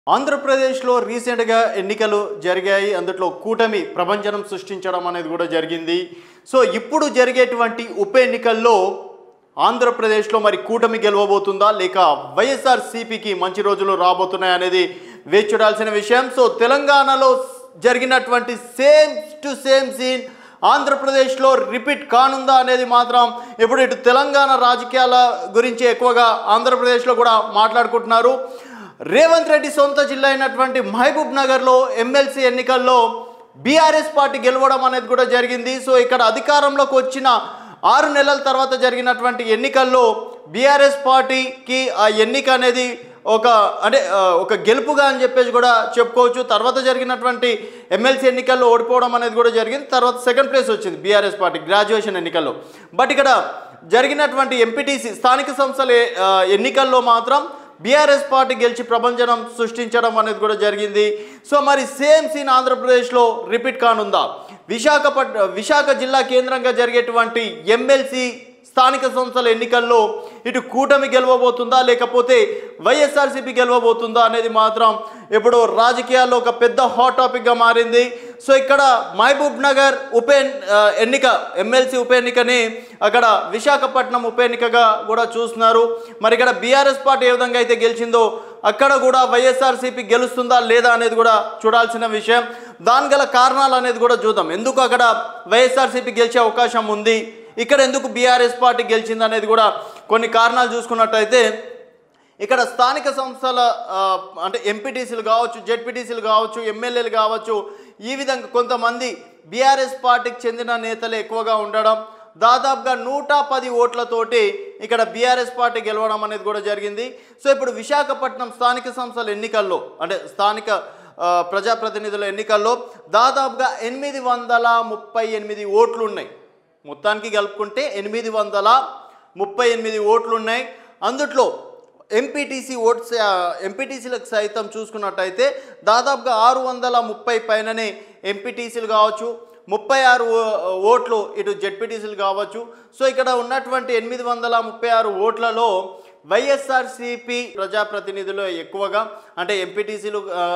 ఆంధ్రప్రదేశ్లో రీసెంట్గా ఎన్నికలు జరిగాయి అందులో కూటమి ప్రభంజనం సృష్టించడం అనేది కూడా జరిగింది సో ఇప్పుడు జరిగేటువంటి ఉప ఎన్నికల్లో ఆంధ్రప్రదేశ్లో మరి కూటమి గెలవబోతుందా లేక వైఎస్ఆర్ సిపికి మంచి రోజులు రాబోతున్నాయి అనేది వేచి చూడాల్సిన విషయం సో తెలంగాణలో జరిగినటువంటి సేమ్ టు సేమ్ సీన్ ఆంధ్రప్రదేశ్లో రిపీట్ కానుందా అనేది మాత్రం ఇప్పుడు ఇటు తెలంగాణ రాజకీయాల గురించి ఎక్కువగా ఆంధ్రప్రదేశ్లో కూడా మాట్లాడుకుంటున్నారు రేవంత్ రెడ్డి సొంత జిల్లా అయినటువంటి మహబూబ్ నగర్లో ఎమ్మెల్సీ ఎన్నికల్లో బీఆర్ఎస్ పార్టీ గెలవడం అనేది కూడా జరిగింది సో ఇక్కడ అధికారంలోకి వచ్చిన ఆరు నెలల తర్వాత జరిగినటువంటి ఎన్నికల్లో బీఆర్ఎస్ పార్టీకి ఆ ఎన్నిక అనేది ఒక అంటే ఆ, ఒక గెలుపుగా అని చెప్పేసి కూడా చెప్పుకోవచ్చు తర్వాత జరిగినటువంటి ఎమ్మెల్సీ ఎన్నికల్లో ఓడిపోవడం అనేది కూడా జరిగింది తర్వాత సెకండ్ ప్లేస్ వచ్చింది బీఆర్ఎస్ పార్టీ గ్రాడ్యుయేషన్ ఎన్నికల్లో బట్ ఇక్కడ జరిగినటువంటి ఎంపీటీసీ స్థానిక సంస్థల ఏ- ఆ, ఎన్నికల్లో మాత్రం బీఆర్ఎస్ పార్టీ గెలిచి ప్రభంజనం సృష్టించడం అనేది కూడా జరిగింది సో మరి సేమ్ సీన్ ఆంధ్రప్రదేశ్లో రిపీట్ కానుందా విశాఖపట్ విశాఖ జిల్లా కేంద్రంగా జరిగేటువంటి ఎమ్మెల్సీ స్థానిక సంస్థల ఎన్నికల్లో ఇటు కూటమి గెలవబోతుందా లేకపోతే వైఎస్ఆర్సీపీ గెలవబోతుందా అనేది మాత్రం ఇప్పుడు రాజకీయాల్లో ఒక పెద్ద హాట్ టాపిక్గా మారింది సో ఇక్కడ మహబూబ్ నగర్ ఉప ఎన్- ఆ, ఎన్నిక ఎమ్మెల్సీ ఉప ఎన్నికని అక్కడ విశాఖపట్నం ఉప ఎన్నికగా కూడా చూస్తున్నారు మరి ఇక్కడ బీఆర్ఎస్ పార్టీ ఏ విధంగా అయితే గెలిచిందో అక్కడ కూడా వైఎస్ఆర్సీపీ గెలుస్తుందా లేదా అనేది కూడా చూడాల్సిన విషయం దాని గల కారణాలు అనేది కూడా చూద్దాం ఎందుకు అక్కడ వైఎస్ఆర్సీపీ గెలిచే అవకాశం ఉంది ఇక్కడ ఎందుకు బీఆర్ఎస్ పార్టీ గెలిచింది అనేది కూడా కొన్ని కారణాలు చూసుకున్నట్టయితే ఇక్కడ స్థానిక సంస్థల ఆ, అంటే ఎంపీటీసీలు కావచ్చు జెడ్పీటీసీలు కావచ్చు ఎమ్మెల్యేలు కావచ్చు ఈ విధంగా కొంతమంది బీఆర్ఎస్ పార్టీకి చెందిన నేతలు ఎక్కువగా ఉండడం దాదాపుగా నూట పది ఓట్లతోటి ఇక్కడ బీఆర్ఎస్ పార్టీ గెలవడం అనేది కూడా జరిగింది సో ఇప్పుడు విశాఖపట్నం స్థానిక సంస్థల ఎన్నికల్లో అంటే స్థానిక ఆ, ప్రజాప్రతినిధుల ఎన్నికల్లో దాదాపుగా ఎనిమిది వందల ముప్పై ఎనిమిది ఓట్లు ఉన్నాయి మొత్తానికి కలుపుకుంటే ఎనిమిది వందల ముప్పై ఎనిమిది ఓట్లు ఉన్నాయి అందుట్లో ఎంపీటీసీ ఓట్స్ ఎంపీటీసీలకు సైతం చూసుకున్నట్టయితే దాదాపుగా ఆరు వందల ముప్పై పైననే ఎంపీటీసీలు కావచ్చు ముప్పై ఆరు ఓ- ఓట్లు ఇటు జెడ్పీటీసీలు కావచ్చు సో ఇక్కడ ఉన్నటువంటి ఎనిమిది వందల ముప్పై ఆరు ఓట్లలో వైఎస్ఆర్సిపి ప్రజాప్రతినిధులు ఎక్కువగా అంటే ఎంపీటీసీలు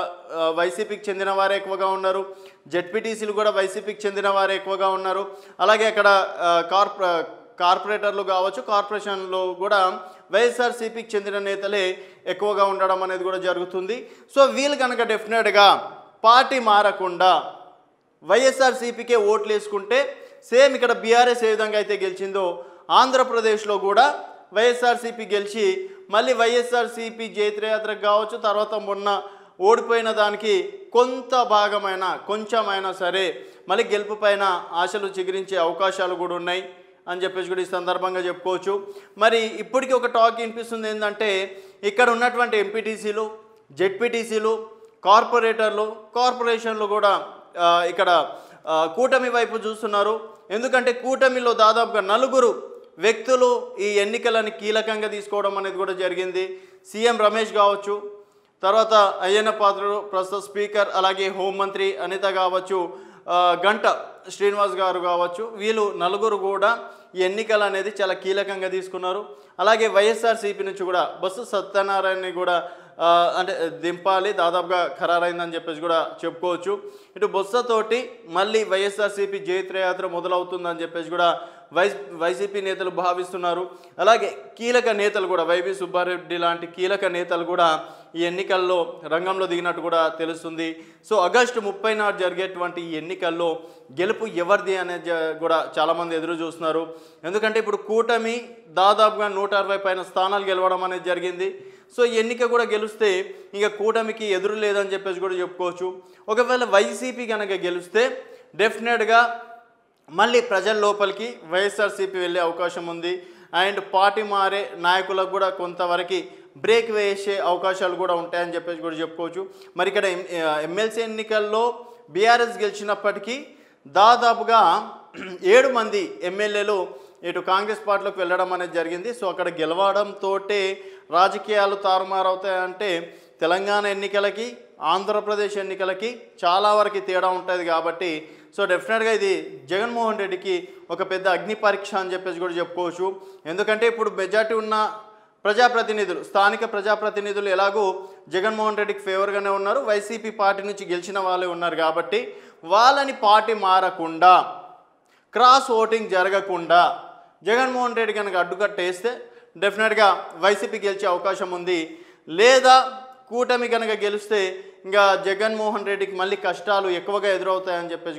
వైసీపీకి చెందిన వారే ఎక్కువగా ఉన్నారు జెడ్పీటీసీలు కూడా వైసీపీకి చెందిన వారే ఎక్కువగా ఉన్నారు అలాగే అక్కడ ఆ, కార్పొ కార్పొరేటర్లు కావచ్చు కార్పొరేషన్లో కూడా వైఎస్ఆర్సీపీకి చెందిన నేతలే ఎక్కువగా ఉండడం అనేది కూడా జరుగుతుంది సో వీళ్ళు కనుక డెఫినెట్గా పార్టీ మారకుండా వైఎస్ఆర్సీపీకే ఓట్లు వేసుకుంటే సేమ్ ఇక్కడ బీఆర్ఎస్ ఏ విధంగా అయితే గెలిచిందో ఆంధ్రప్రదేశ్లో కూడా వైఎస్ఆర్సీపీ గెలిచి మళ్ళీ వైఎస్ఆర్సీపీ జైత్రయాత్రకు కావచ్చు తర్వాత మొన్న ఓడిపోయిన దానికి కొంత భాగమైన కొంచెమైనా సరే మళ్ళీ గెలుపు పైన ఆశలు చిగురించే అవకాశాలు కూడా ఉన్నాయి అని చెప్పేసి కూడా ఈ సందర్భంగా చెప్పుకోవచ్చు మరి ఇప్పటికీ ఒక టాక్ వినిపిస్తుంది ఏంటంటే ఇక్కడ ఉన్నటువంటి ఎంపీటీసీలు జెడ్పీటీసీలు కార్పొరేటర్లు కార్పొరేషన్లు కూడా ఆ, ఇక్కడ ఆ, కూటమి వైపు చూస్తున్నారు ఎందుకంటే కూటమిలో దాదాపుగా నలుగురు వ్యక్తులు ఈ ఎన్నికలని కీలకంగా తీసుకోవడం అనేది కూడా జరిగింది సీఎం రమేష్ కావచ్చు తర్వాత అయ్యన్న పాత్రుడు ప్రస్తుత స్పీకర్ అలాగే హోంమంత్రి అనిత కావచ్చు ఆ, గంట శ్రీనివాస్ గారు కావచ్చు వీళ్ళు నలుగురు కూడా ఈ ఎన్నికలు అనేది చాలా కీలకంగా తీసుకున్నారు అలాగే వైఎస్ఆర్సీపీ నుంచి కూడా బొత్స సత్యనారాయణని కూడా ఆ, అంటే దింపాలి దాదాపుగా ఖరారైందని చెప్పేసి కూడా చెప్పుకోవచ్చు ఇటు బొత్సతోటి మళ్ళీ వైఎస్ఆర్సీపీ జైత్రయాత్ర మొదలవుతుందని చెప్పేసి కూడా వై వైసీపీ నేతలు భావిస్తున్నారు అలాగే కీలక నేతలు కూడా వైవి సుబ్బారెడ్డి లాంటి కీలక నేతలు కూడా ఈ ఎన్నికల్లో రంగంలో దిగినట్టు కూడా తెలుస్తుంది సో ఆగస్టు ముప్పై నాడు జరిగేటువంటి ఈ ఎన్నికల్లో గెలుపు ఎవరిది అనేది జ- కూడా చాలామంది ఎదురు చూస్తున్నారు ఎందుకంటే ఇప్పుడు కూటమి దాదాపుగా నూట అరవై పైన స్థానాలు గెలవడం అనేది జరిగింది సో ఈ ఎన్నిక కూడా గెలిస్తే ఇక కూటమికి ఎదురు లేదని చెప్పేసి కూడా చెప్పుకోవచ్చు ఒకవేళ వైసీపీ కనుక గెలిస్తే డెఫినెట్గా మళ్ళీ ప్రజల లోపలికి వైఎస్ఆర్సీపీ వెళ్ళే అవకాశం ఉంది అండ్ పార్టీ మారే నాయకులకు కూడా కొంతవరకు బ్రేక్ వేసే అవకాశాలు కూడా ఉంటాయని చెప్పేసి కూడా చెప్పుకోవచ్చు మరి ఇక్కడ ఎం- ఎమ్మెల్సీ ఎన్నికల్లో బీఆర్ఎస్ గెలిచినప్పటికీ దాదాపుగా ఏడు మంది ఎమ్మెల్యేలు ఇటు కాంగ్రెస్ పార్టీలోకి వెళ్ళడం అనేది జరిగింది సో అక్కడ గెలవడంతో రాజకీయాలు తారుమారవుతాయంటే తెలంగాణ ఎన్నికలకి ఆంధ్రప్రదేశ్ ఎన్నికలకి చాలా వరకు తేడా ఉంటుంది కాబట్టి సో డెఫినెట్గా ఇది జగన్మోహన్ రెడ్డికి ఒక పెద్ద అగ్ని పరీక్ష అని చెప్పేసి కూడా చెప్పుకోవచ్చు ఎందుకంటే ఇప్పుడు మెజార్టీ ఉన్న ప్రజాప్రతినిధులు స్థానిక ప్రజాప్రతినిధులు ఎలాగో జగన్మోహన్ రెడ్డికి ఫేవర్గానే ఉన్నారు వైసీపీ పార్టీ నుంచి గెలిచిన వాళ్ళే ఉన్నారు కాబట్టి వాళ్ళని పార్టీ మారకుండా క్రాస్ ఓటింగ్ జరగకుండా జగన్మోహన్ రెడ్డి కనుక అడ్డుకట్టేస్తే డెఫినెట్గా వైసీపీ గెలిచే అవకాశం ఉంది లేదా కూటమి కనుక గెలిస్తే ఇంకా జగన్మోహన్ రెడ్డికి మళ్ళీ కష్టాలు ఎక్కువగా ఎదురవుతాయని చెప్పేసి